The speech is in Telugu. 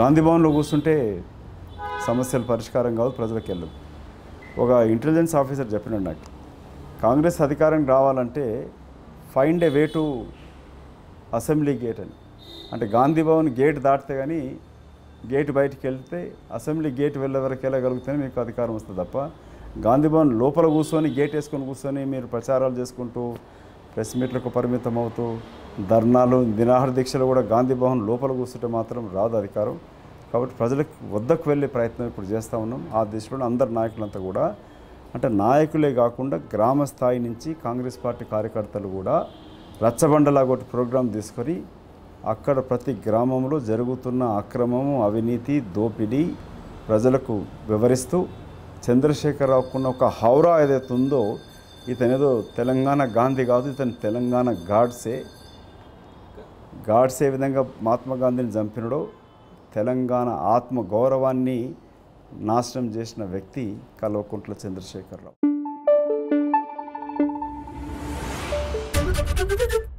గాంధీ భవన్లో కూర్చుంటే సమస్యలు పరిష్కారం కాదు ప్రజలకు వెళ్ళదు ఒక ఇంటెలిజెన్స్ ఆఫీసర్ చెప్పినాడు నాకు కాంగ్రెస్ అధికారం రావాలంటే find a way to assembly gate అని అంటే గాంధీ భవన్ గేట్ దాటితే కానీ గేట్ బయటికి వెళ్తే అసెంబ్లీ గేట్ వెళ్ళే వరకు వెళ్ళగలిగితేనే మీకు అధికారం వస్తుంది తప్ప గాంధీ భవన్ లోపల కూర్చొని గేట్ వేసుకొని కూర్చొని మీరు ప్రచారాలు చేసుకుంటూ ప్రెస్ మీట్లకు పరిమితం అవుతూ ధర్నాలు దినాహార దీక్షలు కూడా గాంధీ భవన్ లోపల కూర్చుంటే మాత్రం రాదు అధికారం కాబట్టి ప్రజలకు వద్దకు వెళ్ళే ప్రయత్నం ఇప్పుడు చేస్తూ ఉన్నాం ఆ దిశలో అందరు నాయకులంతా కూడా అంటే నాయకులే కాకుండా గ్రామ స్థాయి నుంచి కాంగ్రెస్ పార్టీ కార్యకర్తలు కూడా రచ్చబండలాగా ఒకటి ప్రోగ్రాం తీసుకొని అక్కడ ప్రతి గ్రామంలో జరుగుతున్న అక్రమము అవినీతి దోపిడీ ప్రజలకు వివరిస్తూ చంద్రశేఖరరావుకున్న ఒక హౌరా ఏదైతే ఉందో ఇతనేదో తెలంగాణ గాంధీ కాదు ఇతను తెలంగాణ గాడ్సే గాడ్సే విధంగా మహాత్మా గాంధీని చంపినడో తెలంగాణ ఆత్మ గౌరవాన్ని నాశనం చేసిన వ్యక్తి కల్వకుంట్ల చంద్రశేఖరరావు